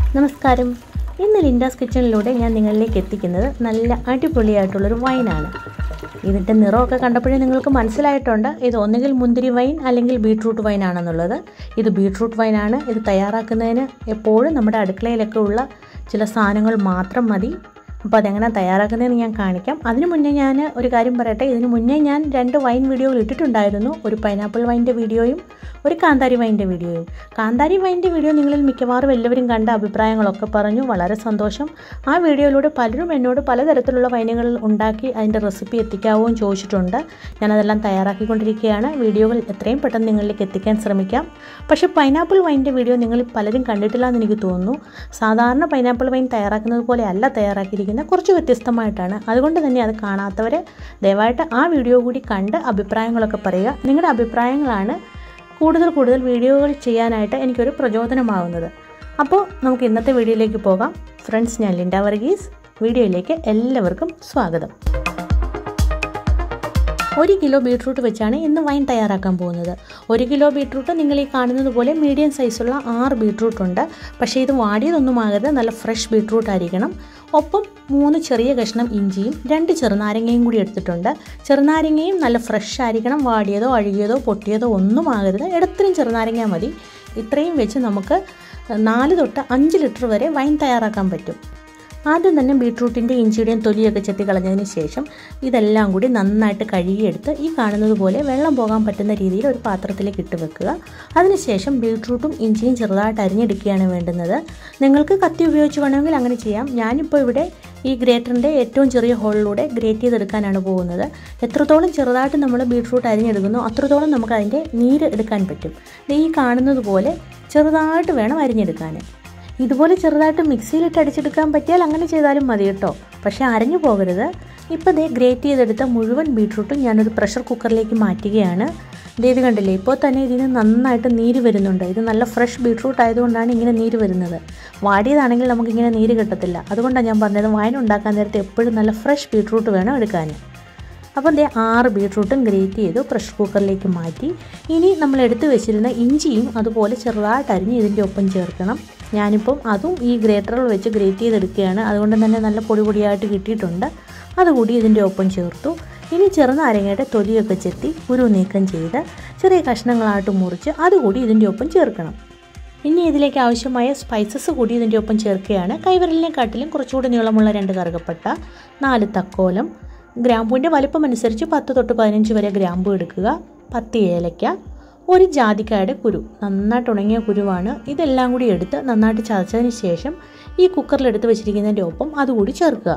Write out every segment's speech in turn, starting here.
നമസ്കാരം ഇന്ന് ലിൻഡാസ് കിച്ചണിലൂടെ ഞാൻ നിങ്ങളിലേക്ക് എത്തിക്കുന്നത് നല്ല അടിപൊളിയായിട്ടുള്ളൊരു വൈനാണ് ഇതിൻ്റെ നിറമൊക്കെ കണ്ടപ്പോഴേ നിങ്ങൾക്ക് മനസ്സിലായിട്ടുണ്ട് ഇത് ഒന്നുകിൽ മുന്തിരി വൈൻ അല്ലെങ്കിൽ ബീട്രൂട്ട് വൈൻ ആണെന്നുള്ളത് ഇത് ബീട്രൂട്ട് വൈനാണ് ഇത് തയ്യാറാക്കുന്നതിന് എപ്പോഴും നമ്മുടെ അടുക്കളയിലൊക്കെ ഉള്ള ചില സാധനങ്ങൾ മാത്രം മതി അപ്പോൾ അതെങ്ങനെ തയ്യാറാക്കുന്നതെന്ന് ഞാൻ കാണിക്കാം അതിന് മുന്നേ ഞാൻ ഒരു കാര്യം പറയട്ടെ ഇതിന് മുന്നേ ഞാൻ രണ്ട് വൈൻ വീഡിയോകൾ ഇട്ടിട്ടുണ്ടായിരുന്നു ഒരു പൈനാപ്പിൾ വൈൻ്റെ വീഡിയോയും ഒരു കാന്താരി വൈൻ്റെ വീഡിയോയും കാന്താരി വൈൻ്റെ വീഡിയോ നിങ്ങളിൽ മിക്കവാറും എല്ലാവരും കണ്ട അഭിപ്രായങ്ങളൊക്കെ പറഞ്ഞു വളരെ സന്തോഷം ആ വീഡിയോയിലൂടെ പലരും എന്നോട് പലതരത്തിലുള്ള വൈനുകൾ ഉണ്ടാക്കി അതിൻ്റെ റെസിപ്പി എത്തിക്കാവോ എന്ന് ചോദിച്ചിട്ടുണ്ട് ഞാനതെല്ലാം തയ്യാറാക്കിക്കൊണ്ടിരിക്കുകയാണ് വീഡിയോകൾ എത്രയും പെട്ടെന്ന് നിങ്ങളിലേക്ക് എത്തിക്കാൻ ശ്രമിക്കാം പക്ഷേ പൈനാപ്പിൾ വൈൻ്റെ വീഡിയോ നിങ്ങൾ പലരും കണ്ടിട്ടില്ല എന്ന് എനിക്ക് തോന്നുന്നു സാധാരണ പൈനാപ്പിൾ വൈൻ തയ്യാറാക്കുന്നത് പോലെ അല്ല തയ്യാറാക്കിയിരിക്കുന്നത് കുറച്ച് വ്യത്യസ്തമായിട്ടാണ് അതുകൊണ്ട് തന്നെ അത് കാണാത്തവർ ദയവായിട്ട് ആ വീഡിയോ കൂടി കണ്ട് അഭിപ്രായങ്ങളൊക്കെ പറയുക നിങ്ങളുടെ അഭിപ്രായങ്ങളാണ് കൂടുതൽ കൂടുതൽ വീഡിയോകൾ ചെയ്യാനായിട്ട് എനിക്കൊരു പ്രചോദനമാവുന്നത് അപ്പോൾ നമുക്ക് ഇന്നത്തെ വീഡിയോയിലേക്ക് പോകാം ഫ്രണ്ട്സ് ഞാൻ ലിൻഡ വർഗീസ് വീഡിയോയിലേക്ക് എല്ലാവർക്കും സ്വാഗതം ഒരു കിലോ ബീട്രൂട്ട് വെച്ചാണ് ഇന്ന് വൈൻ തയ്യാറാക്കാൻ പോകുന്നത് ഒരു കിലോ ബീട്രൂട്ട് നിങ്ങൾ ഈ കാണുന്നത് പോലെ മീഡിയം സൈസുള്ള ആറ് ബീട്രൂട്ട് ഉണ്ട് പക്ഷേ ഇത് വാടിയതൊന്നും ആകരുത് നല്ല ഫ്രഷ് ബീട്രൂട്ട് ആയിരിക്കണം ഒപ്പം മൂന്ന് ചെറിയ കഷ്ണം ഇഞ്ചിയും രണ്ട് ചെറുനാരങ്ങയും കൂടി എടുത്തിട്ടുണ്ട് ചെറുനാരങ്ങയും നല്ല ഫ്രഷ് ആയിരിക്കണം വാടിയതോ അഴുകിയതോ പൊട്ടിയതോ ഒന്നും ആകരുത് ഇടത്തിനും ചെറുനാരങ്ങ മതി ഇത്രയും വെച്ച് നമുക്ക് നാല് തൊട്ട് അഞ്ച് ലിറ്റർ വരെ വൈൻ തയ്യാറാക്കാൻ പറ്റും ആദ്യം തന്നെ ബീട്രൂട്ടിൻ്റെ ഇഞ്ചിയുടെയും തൊലിയൊക്കെ ചെത്തി കളഞ്ഞതിന് ശേഷം ഇതെല്ലാം കൂടി നന്നായിട്ട് കഴുകിയെടുത്ത് ഈ കാണുന്നത് പോലെ വെള്ളം പോകാൻ പറ്റുന്ന രീതിയിൽ ഒരു പാത്രത്തിലേക്ക് ഇട്ട് വെക്കുക അതിനുശേഷം ബീട്രൂട്ടും ഇഞ്ചിയും ചെറുതായിട്ട് അരിഞ്ഞെടുക്കുകയാണ് വേണ്ടുന്നത് നിങ്ങൾക്ക് കത്തി ഉപയോഗിച്ച് വേണമെങ്കിൽ അങ്ങനെ ചെയ്യാം ഞാനിപ്പോൾ ഇവിടെ ഈ ഗ്രേറ്ററിൻ്റെ ഏറ്റവും ചെറിയ ഹോളിലൂടെ ഗ്രേറ്റ് ചെയ്തെടുക്കാനാണ് പോകുന്നത് എത്രത്തോളം ചെറുതായിട്ട് നമ്മൾ ബീട്രൂട്ട് അരിഞ്ഞെടുക്കുന്നു അത്രത്തോളം നമുക്ക് അതിൻ്റെ നീര് എടുക്കാൻ പറ്റും ഈ കാണുന്നത് പോലെ ചെറുതായിട്ട് വേണം അരിഞ്ഞെടുക്കാൻ ഇതുപോലെ ചെറുതായിട്ട് മിക്സിയിലിട്ട് അടിച്ചെടുക്കാൻ പറ്റിയാൽ അങ്ങനെ ചെയ്താലും മതി കേട്ടോ പക്ഷേ അരഞ്ഞു പോകരുത് ഇപ്പോൾ ദേ ഗ്രേറ്റ് ചെയ്തെടുത്ത മുഴുവൻ ബീട്രൂട്ടും ഞാനൊരു പ്രഷർ കുക്കറിലേക്ക് മാറ്റുകയാണ് ഇത് കണ്ടില്ലേ ഇപ്പോൾ തന്നെ ഇതിന് നന്നായിട്ട് നീര് വരുന്നുണ്ട് ഇത് നല്ല ഫ്രഷ് ബീട്രൂട്ട് ആയതുകൊണ്ടാണ് ഇങ്ങനെ നീര് വരുന്നത് വാടിയതാണെങ്കിൽ നമുക്കിങ്ങനെ നീര് കിട്ടത്തില്ല അതുകൊണ്ടാണ് ഞാൻ പറഞ്ഞത് വൈൻ ഉണ്ടാക്കാൻ നേരത്തെ എപ്പോഴും നല്ല ഫ്രഷ് ബീട്രൂട്ട് വേണം എടുക്കാൻ അപ്പോൾ ദേ ആറ് ബീട്രൂട്ടും ഗ്രേറ്റ് ചെയ്തു പ്രഷർ കുക്കറിലേക്ക് മാറ്റി ഇനി നമ്മൾ എടുത്തു വെച്ചിരുന്ന ഇഞ്ചിയും അതുപോലെ ചെറുതായിട്ട് അരിഞ്ഞ് ഇതിൻ്റെ ഒപ്പം ചേർക്കണം ഞാനിപ്പം അതും ഈ ഗ്രേറ്ററിൽ വെച്ച് ഗ്രേറ്റ് ചെയ്തെടുക്കുകയാണ് അതുകൊണ്ട് തന്നെ നല്ല പൊടി പൊടിയായിട്ട് കിട്ടിയിട്ടുണ്ട് അതുകൂടി ഇതിൻ്റെ ഒപ്പം ചേർത്തു ഇനി ചെറുനാരങ്ങയുടെ തൊലിയൊക്കെ ചെത്തി കുരു നീക്കം ചെയ്ത് ചെറിയ കഷ്ണങ്ങളായിട്ട് മുറിച്ച് അതുകൂടി ഇതിൻ്റെ ഒപ്പം ചേർക്കണം ഇനി ഇതിലേക്ക് ആവശ്യമായ സ്പൈസസ് കൂടി ഇതിൻ്റെ ഒപ്പം ചേർക്കുകയാണ് കൈവിരലിനെക്കാട്ടിലും കുറച്ചുകൂടി നീളമുള്ള രണ്ട് കറുകപ്പട്ട നാല് തക്കോലം ഗ്രാമ്പൂവിൻ്റെ വലിപ്പം അനുസരിച്ച് പത്ത് തൊട്ട് പതിനഞ്ച് വരെ ഗ്രാമ്പു എടുക്കുക പത്ത് ഏലയ്ക്ക ഒരു ജാതിക്കായുടെ കുരു നന്നായിട്ട് ഉണങ്ങിയ കുരുവാണ് ഇതെല്ലാം കൂടി എടുത്ത് നന്നായിട്ട് ചതച്ചതിന് ശേഷം ഈ കുക്കറിലെടുത്ത് വെച്ചിരിക്കുന്നതിൻ്റെ ഒപ്പം അതുകൂടി ചേർക്കുക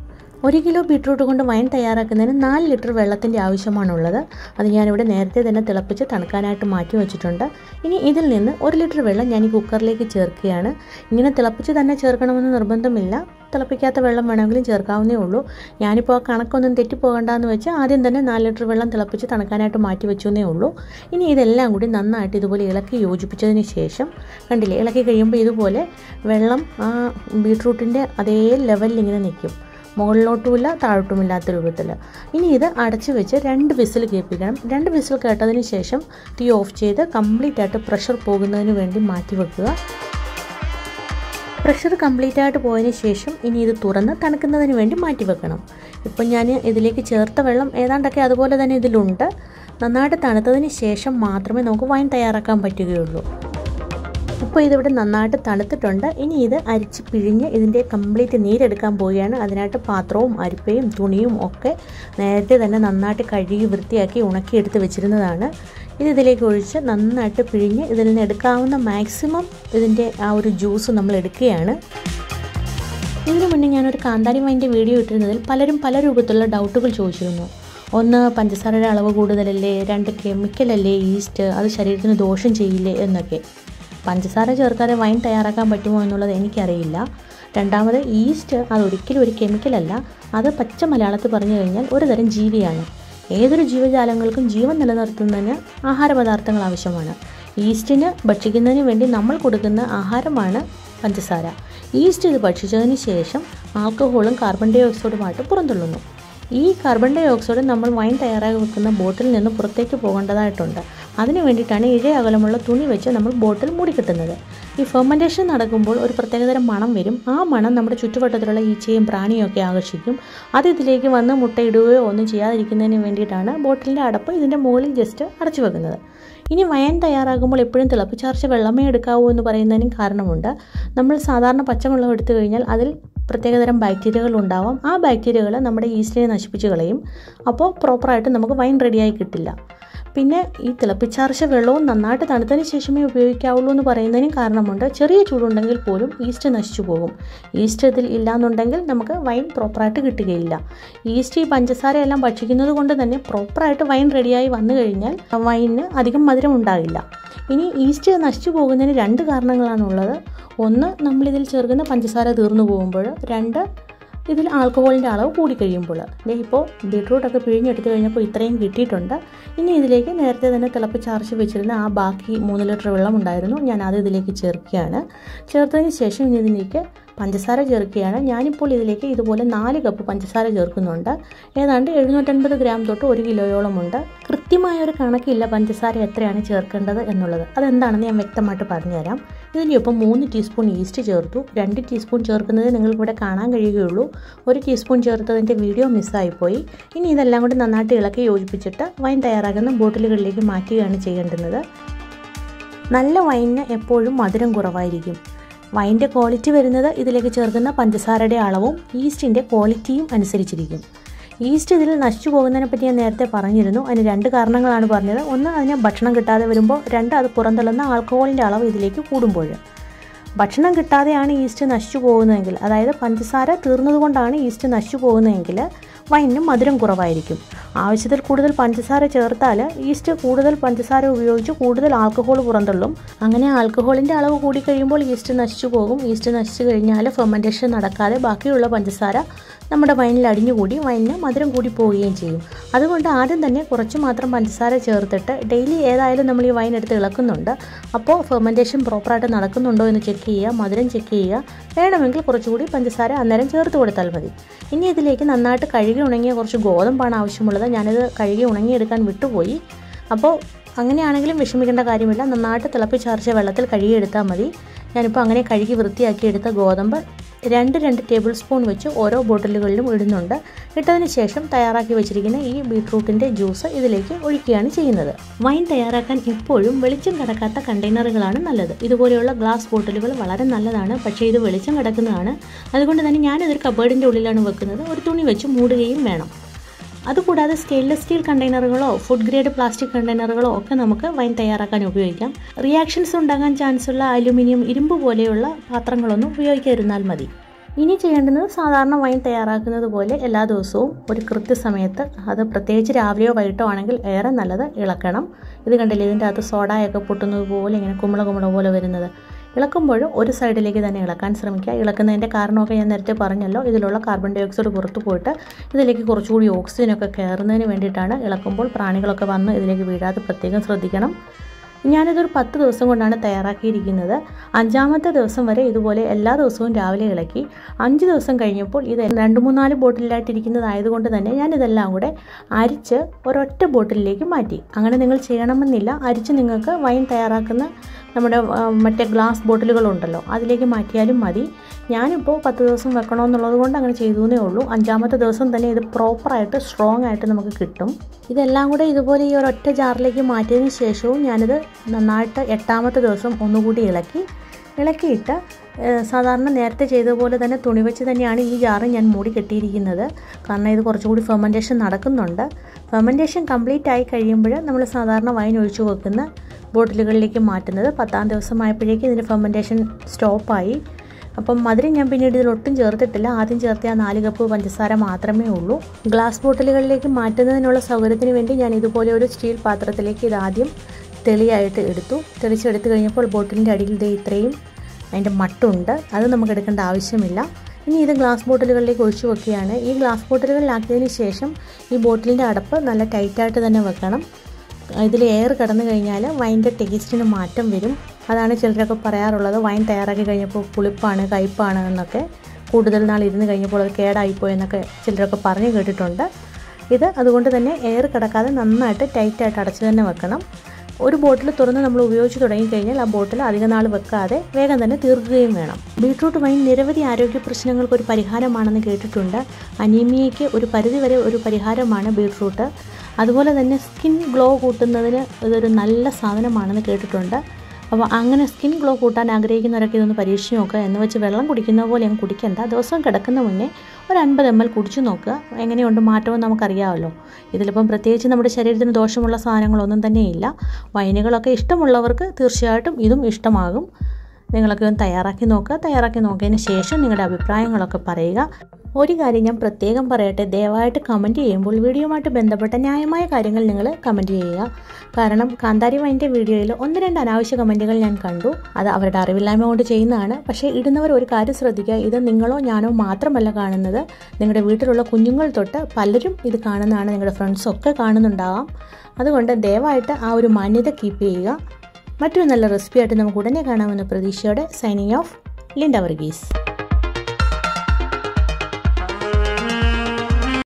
ഒരു കിലോ ബീട്രൂട്ട് കൊണ്ട് വൈൻ തയ്യാറാക്കുന്നതിന് നാല് ലിറ്റർ വെള്ളത്തിൻ്റെ ആവശ്യമാണുള്ളത് അത് ഞാനിവിടെ നേരത്തെ തന്നെ തിളപ്പിച്ച് തണുക്കാനായിട്ട് മാറ്റി വെച്ചിട്ടുണ്ട് ഇനി ഇതിൽ നിന്ന് ഒരു ലിറ്റർ വെള്ളം ഞാൻ ഈ കുക്കറിലേക്ക് ചേർക്കുകയാണ് ഇങ്ങനെ തിളപ്പിച്ച് തന്നെ ചേർക്കണമെന്ന് നിർബന്ധമില്ല തിളപ്പിക്കാത്ത വെള്ളം വേണമെങ്കിലും ചേർക്കാവുന്നേ ഉള്ളൂ ഞാനിപ്പോൾ ആ കണക്കൊന്നും തെറ്റിപ്പോകണ്ടെന്ന് വെച്ച് ആദ്യം തന്നെ നാല് ലിറ്റർ വെള്ളം തിളപ്പിച്ച് തണുക്കാനായിട്ട് മാറ്റി വെച്ചെന്നേ ഉള്ളൂ ഇനി ഇതെല്ലാം കൂടി നന്നായിട്ട് ഇതുപോലെ ഇളക്കി യോജിപ്പിച്ചതിന് ശേഷം കണ്ടില്ലേ ഇളക്കി കഴിയുമ്പോൾ ഇതുപോലെ വെള്ളം ആ ബീട്രൂട്ടിൻ്റെ അതേ ലെവലിൽ ഇങ്ങനെ നിൽക്കും മുകളിലോട്ടുമില്ല താഴോട്ടുമില്ലാത്ത രൂപത്തിൽ ഇനി ഇത് അടച്ചു വെച്ച് രണ്ട് വിസിൽ കേൾപ്പിക്കണം രണ്ട് വിസിൽ കേട്ടതിന് ശേഷം തീ ഓഫ് ചെയ്ത് കംപ്ലീറ്റ് ആയിട്ട് പ്രഷർ പോകുന്നതിന് വേണ്ടി മാറ്റി വെക്കുക പ്രഷർ കംപ്ലീറ്റ് ആയിട്ട് പോയതിന് ശേഷം ഇനി ഇത് തുറന്ന് തണുക്കുന്നതിന് വേണ്ടി മാറ്റി വെക്കണം ഇപ്പം ഞാൻ ഇതിലേക്ക് ചേർത്ത വെള്ളം ഏതാണ്ടൊക്കെ അതുപോലെ തന്നെ ഇതിലുണ്ട് നന്നായിട്ട് തണുത്തതിന് ശേഷം മാത്രമേ നമുക്ക് വൈൻ തയ്യാറാക്കാൻ പറ്റുകയുള്ളൂ ഇപ്പോൾ ഇതിവിടെ നന്നായിട്ട് തണുത്തിട്ടുണ്ട് ഇനി ഇത് അരിച്ച് പിഴിഞ്ഞ് ഇതിൻ്റെ കംപ്ലീറ്റ് നീരെടുക്കാൻ പോവുകയാണ് അതിനായിട്ട് പാത്രവും അരിപ്പയും തുണിയും ഒക്കെ നേരത്തെ തന്നെ നന്നായിട്ട് കഴുകി വൃത്തിയാക്കി ഉണക്കിയെടുത്ത് വെച്ചിരുന്നതാണ് ഇത് ഇതിലേക്ക് ഒഴിച്ച് നന്നായിട്ട് പിഴിഞ്ഞ് ഇതിൽ നിന്ന് എടുക്കാവുന്ന മാക്സിമം ഇതിൻ്റെ ആ ഒരു ജ്യൂസ് നമ്മൾ എടുക്കുകയാണ് ഇതിനു മുന്നേ ഞാനൊരു കാന്താരി വൈൻ്റെ വീഡിയോ ഇട്ടിരുന്നതിൽ പലരും പല രൂപത്തിലുള്ള ഡൗട്ടുകൾ ചോദിച്ചിരുന്നു ഒന്ന് പഞ്ചസാരയുടെ അളവ് കൂടുതലല്ലേ രണ്ട് കെമിക്കലല്ലേ ഈസ്റ്റ് അത് ശരീരത്തിന് ദോഷം ചെയ്യില്ലേ എന്നൊക്കെ പഞ്ചസാര ചേർക്കാതെ വൈൻ തയ്യാറാക്കാൻ പറ്റുമോ എന്നുള്ളത് എനിക്കറിയില്ല രണ്ടാമത് ഈസ്റ്റ് അതൊരിക്കലും ഒരു കെമിക്കലല്ല അത് പച്ച മലയാളത്തിൽ പറഞ്ഞു കഴിഞ്ഞാൽ ഒരു തരം ജീവിയാണ് ഏതൊരു ജീവജാലങ്ങൾക്കും ജീവൻ നിലനിർത്തുന്നതിന് ആഹാരപദാർത്ഥങ്ങൾ ആവശ്യമാണ് ഈസ്റ്റിന് ഭക്ഷിക്കുന്നതിന് വേണ്ടി നമ്മൾ കൊടുക്കുന്ന ആഹാരമാണ് പഞ്ചസാര ഈസ്റ്റ് ഇത് ഭക്ഷിച്ചതിന് ശേഷം ആൽക്കഹോളും കാർബൺ ഡൈ ഓക്സൈഡുമായിട്ട് പുറന്തള്ളുന്നു ഈ കാർബൺ ഡൈ ഓക്സൈഡ് നമ്മൾ വൈൻ തയ്യാറാക്കി വെക്കുന്ന ബോട്ടിൽ നിന്ന് പുറത്തേക്ക് പോകേണ്ടതായിട്ടുണ്ട് അതിന് വേണ്ടിയിട്ടാണ് ഇഴ അകലമുള്ള തുണി വെച്ച് നമ്മൾ ബോട്ടിൽ മൂടിക്കെട്ടുന്നത് ഈ ഫെർമെൻറ്റേഷൻ നടക്കുമ്പോൾ ഒരു പ്രത്യേകതരം മണം വരും ആ മണം നമ്മുടെ ചുറ്റുവട്ടത്തിലുള്ള ഈച്ചയും പ്രാണിയും ഒക്കെ ആകർഷിക്കും അത് ഇതിലേക്ക് വന്ന് മുട്ടയിടുകയോ ഒന്നും ചെയ്യാതിരിക്കുന്നതിന് വേണ്ടിയിട്ടാണ് ബോട്ടിലിൻ്റെ അടപ്പ് ഇതിൻ്റെ മുകളിൽ ജസ്റ്റ് അടച്ചു വെക്കുന്നത് ഇനി വയൻ തയ്യാറാകുമ്പോൾ എപ്പോഴും തിളപ്പിച്ചാർച്ച വെള്ളമേ എടുക്കാവൂ എന്ന് പറയുന്നതിനും കാരണമുണ്ട് നമ്മൾ സാധാരണ പച്ചവെള്ളം എടുത്തു കഴിഞ്ഞാൽ അതിൽ പ്രത്യേകതരം ബാക്ടീരിയകൾ ഉണ്ടാവാം ആ ബാക്ടീരിയകൾ നമ്മുടെ ഈസ്റ്റിനെ നശിപ്പിച്ച് കളയും അപ്പോൾ പ്രോപ്പറായിട്ട് നമുക്ക് വൈൻ റെഡിയായി കിട്ടില്ല പിന്നെ ഈ തിളപ്പിച്ചാർച്ച വെള്ളവും നന്നായിട്ട് തണുത്തതിന് ശേഷമേ ഉപയോഗിക്കാവുള്ളൂ എന്ന് പറയുന്നതിനും കാരണമുണ്ട് ചെറിയ ചൂടുണ്ടെങ്കിൽ പോലും ഈസ്റ്റ് നശിച്ചു പോകും ഈസ്റ്റ് ഇതിൽ ഇല്ലാന്നുണ്ടെങ്കിൽ നമുക്ക് വൈൻ പ്രോപ്പറായിട്ട് കിട്ടുകയില്ല ഈസ്റ്റ് ഈ പഞ്ചസാരയെല്ലാം ഭക്ഷിക്കുന്നത് കൊണ്ട് തന്നെ പ്രോപ്പറായിട്ട് വൈൻ റെഡിയായി വന്നു കഴിഞ്ഞാൽ വൈനിന് അധികം മധുരം ഉണ്ടാകില്ല ഇനി ഈസ്റ്റ് നശിച്ചു പോകുന്നതിന് രണ്ട് കാരണങ്ങളാണുള്ളത് ഒന്ന് നമ്മളിതിൽ ചേർക്കുന്ന പഞ്ചസാര തീർന്നു പോകുമ്പോൾ രണ്ട് ഇതിൽ ആൽക്കഹോളിൻ്റെ അളവ് കൂടിക്കഴിയുമ്പോൾ ദേ ഇപ്പോൾ ബീട്രൂട്ടൊക്കെ പിഴിഞ്ഞെടുത്ത് കഴിഞ്ഞപ്പോൾ ഇത്രയും കിട്ടിയിട്ടുണ്ട് ഇനി ഇതിലേക്ക് നേരത്തെ തന്നെ തിളപ്പിച്ചാർച്ച് വെച്ചിരുന്ന ആ ബാക്കി മൂന്ന് ലിറ്റർ വെള്ളം ഉണ്ടായിരുന്നു ഞാൻ അത് ഇതിലേക്ക് ചേർക്കുകയാണ് ചേർത്തതിന് ശേഷം ഇനി ഇതിലേക്ക് പഞ്ചസാര ചേർക്കുകയാണ് ഞാനിപ്പോൾ ഇതിലേക്ക് ഇതുപോലെ നാല് കപ്പ് പഞ്ചസാര ചേർക്കുന്നുണ്ട് ഏതാണ്ട് എഴുന്നൂറ്റൻപത് ഗ്രാം തൊട്ട് ഒരു കിലോയോളമുണ്ട് കൃത്യമായ ഒരു കണക്കില്ല പഞ്ചസാര എത്രയാണ് ചേർക്കേണ്ടത് എന്നുള്ളത് അതെന്താണെന്ന് ഞാൻ വ്യക്തമായിട്ട് പറഞ്ഞുതരാം ഇതിൻ്റെ ഒപ്പം മൂന്ന് ടീസ്പൂൺ ഈസ്റ്റ് ചേർത്തു രണ്ട് ടീസ്പൂൺ ചേർക്കുന്നത് നിങ്ങൾക്ക് ഇവിടെ കാണാൻ കഴിയുകയുള്ളൂ ഒരു ടീസ്പൂൺ ചേർത്തതിൻ്റെ വീഡിയോ മിസ്സായിപ്പോയി ഇനി ഇതെല്ലാം കൂടി നന്നായിട്ട് ഇളക്കി യോജിപ്പിച്ചിട്ട് വൈൻ തയ്യാറാക്കുന്ന ബോട്ടിലുകളിലേക്ക് മാറ്റുകയാണ് ചെയ്യേണ്ടുന്നത് നല്ല വൈനിന് എപ്പോഴും മധുരം കുറവായിരിക്കും വൈൻ്റെ ക്വാളിറ്റി വരുന്നത് ഇതിലേക്ക് ചേർക്കുന്ന പഞ്ചസാരയുടെ അളവും ഈസ്റ്റിൻ്റെ ക്വാളിറ്റിയും അനുസരിച്ചിരിക്കും ഈസ്റ്റ് ഇതിൽ നശിച്ചു പോകുന്നതിനെ പറ്റി ഞാൻ നേരത്തെ പറഞ്ഞിരുന്നു അതിന് രണ്ട് കാരണങ്ങളാണ് പറഞ്ഞത് ഒന്ന് അതിന് ഭക്ഷണം കിട്ടാതെ വരുമ്പോൾ രണ്ട് അത് പുറന്തള്ളുന്ന ആൽക്കഹോളിൻ്റെ അളവ് ഇതിലേക്ക് കൂടുമ്പോൾ ഭക്ഷണം കിട്ടാതെയാണ് ഈസ്റ്റ് നശിച്ചു പോകുന്നതെങ്കിൽ അതായത് പഞ്ചസാര തീർന്നതുകൊണ്ടാണ് ഈസ്റ്റ് നശിച്ചു പോകുന്നതെങ്കിൽ വൈനിന് മധുരം കുറവായിരിക്കും ആവശ്യത്തിൽ കൂടുതൽ പഞ്ചസാര ചേർത്താൽ ഈസ്റ്റ് കൂടുതൽ പഞ്ചസാര ഉപയോഗിച്ച് കൂടുതൽ ആൽക്കഹോൾ പുറന്തള്ളും അങ്ങനെ ആൽക്കഹോളിൻ്റെ അളവ് കൂടിക്കഴിയുമ്പോൾ ഈസ്റ്റ് നശിച്ചു പോകും ഈസ്റ്റ് നശിച്ചു കഴിഞ്ഞാൽ ഫെർമെൻറ്റേഷൻ നടക്കാതെ ബാക്കിയുള്ള പഞ്ചസാര നമ്മുടെ വൈനിൽ അടിഞ്ഞുകൂടി വൈനിന് മധുരം കൂടി പോവുകയും ചെയ്യും അതുകൊണ്ട് ആദ്യം തന്നെ കുറച്ച് മാത്രം പഞ്ചസാര ചേർത്തിട്ട് ഡെയിലി ഏതായാലും നമ്മൾ ഈ വൈൻ എടുത്ത് ഇളക്കുന്നുണ്ട് അപ്പോൾ ഫെർമെൻറ്റേഷൻ പ്രോപ്പറായിട്ട് നടക്കുന്നുണ്ടോ എന്ന് ചെക്ക് ചെയ്യുക മധുരം ചെക്ക് ചെയ്യുക വേണമെങ്കിൽ കുറച്ചുകൂടി പഞ്ചസാര അന്നേരം ചേർത്ത് കൊടുത്താൽ മതി ഇനി ഇതിലേക്ക് നന്നായിട്ട് കഴുകി ഉണങ്ങിയ കുറച്ച് ഗോതമ്പാണ് ആവശ്യമുള്ളത് ഞാനിത് കഴുകി ഉണങ്ങിയെടുക്കാൻ വിട്ടുപോയി അപ്പോൾ അങ്ങനെയാണെങ്കിലും വിഷമിക്കേണ്ട കാര്യമില്ല നന്നായിട്ട് തിളപ്പിച്ചാർച്ച വെള്ളത്തിൽ കഴുകിയെടുത്താൽ മതി ഞാനിപ്പോൾ അങ്ങനെ കഴുകി വൃത്തിയാക്കി എടുത്ത ഗോതമ്പ് രണ്ട് രണ്ട് ടേബിൾ സ്പൂൺ വെച്ച് ഓരോ ബോട്ടിലുകളിലും ഇടുന്നുണ്ട് ഇട്ടതിന് ശേഷം തയ്യാറാക്കി വെച്ചിരിക്കുന്ന ഈ ബീട്രൂട്ടിൻ്റെ ജ്യൂസ് ഇതിലേക്ക് ഒഴിക്കുകയാണ് ചെയ്യുന്നത് വൈൻ തയ്യാറാക്കാൻ എപ്പോഴും വെളിച്ചം കടക്കാത്ത കണ്ടെയ്നറുകളാണ് നല്ലത് ഇതുപോലെയുള്ള ഗ്ലാസ് ബോട്ടിലുകൾ വളരെ നല്ലതാണ് പക്ഷേ ഇത് വെളിച്ചം കിടക്കുന്നതാണ് അതുകൊണ്ട് തന്നെ ഞാനിതൊരു കബേർഡിൻ്റെ ഉള്ളിലാണ് വെക്കുന്നത് ഒരു തുണി വെച്ച് മൂടുകയും വേണം അതുകൂടാതെ സ്റ്റെയിൻലെസ് സ്റ്റീൽ കണ്ടെയ്നറുകളോ ഫുഡ് ഗ്രേഡ് പ്ലാസ്റ്റിക് കണ്ടെയ്നറുകളോ ഒക്കെ നമുക്ക് വൈൻ തയ്യാറാക്കാൻ ഉപയോഗിക്കാം റിയാക്ഷൻസ് ഉണ്ടാകാൻ ചാൻസുള്ള അലുമിനിയം ഇരുമ്പ് പോലെയുള്ള പാത്രങ്ങളൊന്നും ഉപയോഗിക്കാതിരുന്നാൽ മതി ഇനി ചെയ്യേണ്ടുന്നത് സാധാരണ വൈൻ തയ്യാറാക്കുന്നത് പോലെ എല്ലാ ദിവസവും ഒരു കൃത്യസമയത്ത് അത് പ്രത്യേകിച്ച് രാവിലെയോ വൈകിട്ടോ ആണെങ്കിൽ ഏറെ നല്ലത് ഇളക്കണം ഇത് കണ്ടില്ലേ ഇതിൻ്റെ അകത്ത് സോഡയൊക്കെ പൊട്ടുന്നത് പോലെ ഇങ്ങനെ കുമ്പള കുമ്പള പോലെ വരുന്നത് ഇളക്കുമ്പോൾ ഒരു സൈഡിലേക്ക് തന്നെ ഇളക്കാൻ ശ്രമിക്കുക ഇളക്കുന്നതിൻ്റെ കാരണമൊക്കെ ഞാൻ നേരത്തെ പറഞ്ഞല്ലോ ഇതിലുള്ള കാർബൺ ഡൈ ഓക്സൈഡ് പുറത്തു പോയിട്ട് ഇതിലേക്ക് കുറച്ചുകൂടി ഓക്സിജനൊക്കെ കയറുന്നതിന് വേണ്ടിയിട്ടാണ് ഇളക്കുമ്പോൾ പ്രാണികളൊക്കെ വന്ന് ഇതിലേക്ക് വീഴാതെ പ്രത്യേകം ശ്രദ്ധിക്കണം ഞാനിതൊരു പത്ത് ദിവസം കൊണ്ടാണ് തയ്യാറാക്കിയിരിക്കുന്നത് അഞ്ചാമത്തെ ദിവസം വരെ ഇതുപോലെ എല്ലാ ദിവസവും രാവിലെ ഇളക്കി അഞ്ച് ദിവസം കഴിഞ്ഞപ്പോൾ ഇത് രണ്ട് മൂന്നാല് ബോട്ടിലായിട്ടിരിക്കുന്നതായതുകൊണ്ട് തന്നെ ഞാനിതെല്ലാം കൂടെ അരിച്ച് ഒരൊറ്റ ബോട്ടിലേക്ക് മാറ്റി അങ്ങനെ നിങ്ങൾ ചെയ്യണമെന്നില്ല അരിച്ച് നിങ്ങൾക്ക് വൈൻ തയ്യാറാക്കുന്ന നമ്മുടെ മറ്റേ ഗ്ലാസ് ബോട്ടിലുകളുണ്ടല്ലോ അതിലേക്ക് മാറ്റിയാലും മതി ഞാനിപ്പോൾ പത്ത് ദിവസം വെക്കണമെന്നുള്ളത് കൊണ്ട് അങ്ങനെ ചെയ്തു എന്നേ ഉള്ളൂ അഞ്ചാമത്തെ ദിവസം തന്നെ ഇത് പ്രോപ്പറായിട്ട് സ്ട്രോങ് ആയിട്ട് നമുക്ക് കിട്ടും ഇതെല്ലാം കൂടെ ഇതുപോലെ ഈ ഒരൊറ്റ ജാറിലേക്ക് മാറ്റിയതിന് ശേഷവും ഞാനിത് നന്നായിട്ട് എട്ടാമത്തെ ദിവസം ഒന്നുകൂടി ഇളക്കി ഇളക്കിയിട്ട് സാധാരണ നേരത്തെ ചെയ്തതുപോലെ തന്നെ തുണി വെച്ച് തന്നെയാണ് ഈ ജാറ് ഞാൻ മൂടി കെട്ടിയിരിക്കുന്നത് കാരണം ഇത് കുറച്ചുകൂടി ഫെർമെൻറ്റേഷൻ നടക്കുന്നുണ്ട് ഫെർമെൻറ്റേഷൻ കംപ്ലീറ്റ് ആയി കഴിയുമ്പോൾ നമ്മൾ സാധാരണ വൈൻ ഒഴിച്ചു വെക്കുന്ന ബോട്ടിലുകളിലേക്ക് മാറ്റുന്നത് പത്താം ദിവസമായപ്പോഴേക്കും ഇതിൻ്റെ ഫെർമെൻറ്റേഷൻ സ്റ്റോപ്പായി അപ്പം മധുരം ഞാൻ പിന്നീട് ഇതിലൊട്ടും ചേർത്തിട്ടില്ല ആദ്യം ചേർത്ത ആ നാല് കപ്പ് പഞ്ചസാര മാത്രമേ ഉള്ളൂ ഗ്ലാസ് ബോട്ടിലുകളിലേക്ക് മാറ്റുന്നതിനുള്ള സൗകര്യത്തിന് വേണ്ടി ഞാൻ ഇതുപോലെ ഒരു സ്റ്റീൽ പാത്രത്തിലേക്ക് ഇത് ആദ്യം തെളിയായിട്ട് എടുത്തു തെളിച്ചെടുത്ത് കഴിഞ്ഞപ്പോൾ ബോട്ടിലിൻ്റെ അടിയിൽ ദേ ഇത്രയും അതിൻ്റെ മട്ടുണ്ട് അത് നമുക്ക് എടുക്കേണ്ട ആവശ്യമില്ല ഇനി ഇത് ഗ്ലാസ് ബോട്ടിലുകളിലേക്ക് ഒഴിച്ചു വെക്കുകയാണ് ഈ ഗ്ലാസ് ബോട്ടിലുകളിലാക്കിയതിന് ശേഷം ഈ ബോട്ടിലിൻ്റെ അടപ്പ് നല്ല ടൈറ്റായിട്ട് തന്നെ വെക്കണം ഇതിൽ എയർ കടന്നു കഴിഞ്ഞാൽ വൈൻ്റെ ടേസ്റ്റിന് മാറ്റം വരും അതാണ് ചിലരൊക്കെ പറയാറുള്ളത് വൈൻ തയ്യാറാക്കി കഴിഞ്ഞപ്പോൾ പുളിപ്പാണ് കയ്പ്പാണ് എന്നൊക്കെ കൂടുതൽ നാൾ ഇരുന്ന് കഴിഞ്ഞപ്പോൾ അത് കേടായിപ്പോയെന്നൊക്കെ ചിലരൊക്കെ പറഞ്ഞു കേട്ടിട്ടുണ്ട് ഇത് അതുകൊണ്ട് തന്നെ എയർ കിടക്കാതെ നന്നായിട്ട് ടൈറ്റായിട്ട് അടച്ചു തന്നെ വെക്കണം ഒരു ബോട്ടിൽ തുറന്ന് നമ്മൾ ഉപയോഗിച്ച് തുടങ്ങിക്കഴിഞ്ഞാൽ ആ ബോട്ടിൽ അധിക നാൾ വെക്കാതെ വേഗം തന്നെ തീർക്കുകയും വേണം ബീട്രൂട്ട് വൈൻ നിരവധി ആരോഗ്യ പ്രശ്നങ്ങൾക്ക് ഒരു പരിഹാരമാണെന്ന് കേട്ടിട്ടുണ്ട് അനീമിയയ്ക്ക് ഒരു പരിധിവരെ ഒരു പരിഹാരമാണ് ബീട്രൂട്ട് അതുപോലെ തന്നെ സ്കിൻ ഗ്ലോ കൂട്ടുന്നതിന് ഇതൊരു നല്ല സാധനമാണെന്ന് കേട്ടിട്ടുണ്ട് അപ്പോൾ അങ്ങനെ സ്കിൻ ഗ്ലോ കൂട്ടാൻ ആഗ്രഹിക്കുന്നവരൊക്കെ ഇതൊന്ന് പരീക്ഷിച്ച് നോക്കുക എന്ന് വെച്ച് വെള്ളം കുടിക്കുന്ന പോലെ അങ്ങ് കുടിക്കണ്ട ദിവസം കിടക്കുന്ന മുന്നേ ഒരു അൻപത് എം എൽ കുടിച്ചു നോക്കുക എങ്ങനെയുണ്ട് മാറ്റമെന്ന് നമുക്കറിയാമല്ലോ ഇതിലിപ്പം പ്രത്യേകിച്ച് നമ്മുടെ ശരീരത്തിന് ദോഷമുള്ള സാധനങ്ങളൊന്നും തന്നെയില്ല വൈനുകളൊക്കെ ഇഷ്ടമുള്ളവർക്ക് തീർച്ചയായിട്ടും ഇതും ഇഷ്ടമാകും നിങ്ങളൊക്കെ ഒന്ന് തയ്യാറാക്കി നോക്കുക തയ്യാറാക്കി നോക്കിയതിന് ശേഷം നിങ്ങളുടെ അഭിപ്രായങ്ങളൊക്കെ പറയുക ഒരു കാര്യം ഞാൻ പ്രത്യേകം പറയട്ടെ ദയവായിട്ട് കമൻറ്റ് ചെയ്യുമ്പോൾ വീഡിയോയുമായിട്ട് ബന്ധപ്പെട്ട ന്യായമായ കാര്യങ്ങൾ നിങ്ങൾ കമൻറ്റ് ചെയ്യുക കാരണം കാന്താരി വൈൻ്റെ വീഡിയോയിൽ ഒന്ന് രണ്ട് അനാവശ്യ കമൻറ്റുകൾ ഞാൻ കണ്ടു അത് അവരുടെ അറിവില്ലായ്മ കൊണ്ട് ചെയ്യുന്നതാണ് പക്ഷേ ഇടുന്നവർ ഒരു കാര്യം ശ്രദ്ധിക്കുക ഇത് നിങ്ങളോ ഞാനോ മാത്രമല്ല കാണുന്നത് നിങ്ങളുടെ വീട്ടിലുള്ള കുഞ്ഞുങ്ങൾ തൊട്ട് പലരും ഇത് കാണുന്നതാണ് നിങ്ങളുടെ ഫ്രണ്ട്സൊക്കെ കാണുന്നുണ്ടാകാം അതുകൊണ്ട് ദയവായിട്ട് ആ ഒരു മാന്യത കീപ്പ് ചെയ്യുക മറ്റൊരു നല്ല റെസിപ്പിയായിട്ട് നമുക്ക് ഉടനെ കാണാമെന്ന പ്രതീക്ഷയോടെ സൈനിങ് ഓഫ് ലിൻഡ വർഗീസ്